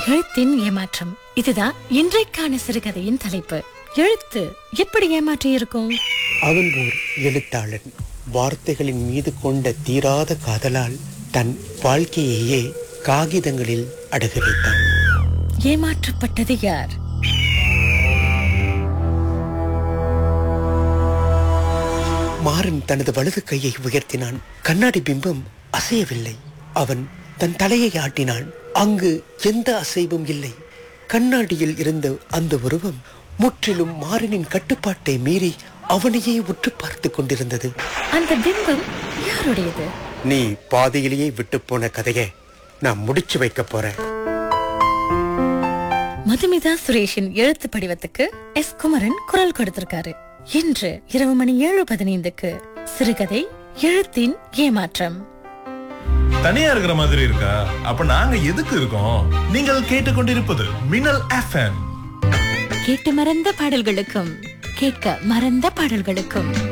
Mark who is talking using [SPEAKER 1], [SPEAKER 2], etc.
[SPEAKER 1] எழுத்தின் ஏமாற்றம் இதுதான் இன்றைக்கான சிறுகதையின் தலைப்பு எழுத்து எப்படி ஏமாற்றி இருக்கும்
[SPEAKER 2] அவன் ஓர் எழுத்தாளன் வார்த்தைகளின் மீது கொண்ட தீராத காதலால் தன் வாழ்க்கையையே காகிதங்களில் அடகு வைத்தான்
[SPEAKER 1] ஏமாற்றப்பட்டது யார்
[SPEAKER 2] மாறன் தனது வலது கையை உயர்த்தினான் கண்ணாடி பிம்பம் அசையவில்லை அவன் தன் தலையை ஆட்டினான் அங்கு எந்த அசைவும் இல்லை கண்ணாடியில் இருந்த அந்த உருவம் முற்றிலும் மாறனின் கட்டுப்பாட்டை மீறி அவனையே உற்று பார்த்து கொண்டிருந்தது
[SPEAKER 1] அந்த பிம்பம் யாருடையது
[SPEAKER 2] நீ பாதியிலேயே விட்டு போன கதையை நான் முடிச்சு வைக்க போறேன்
[SPEAKER 1] மதுமிதா சுரேஷின் எழுத்து படிவத்துக்கு எஸ் குமரன் குரல் கொடுத்திருக்காரு இன்று இரவு மணி ஏழு பதினைந்துக்கு சிறுகதை எழுத்தின் ஏமாற்றம்
[SPEAKER 3] தனியா இருக்கிற மாதிரி இருக்கா அப்ப நாங்க எதுக்கு இருக்கோம் நீங்கள் கேட்டுக்கொண்டிருப்பது மின்னல் எஃப்எம்
[SPEAKER 1] கேட்டு மறந்த பாடல்களுக்கும் கேட்க மறந்த பாடல்களுக்கும்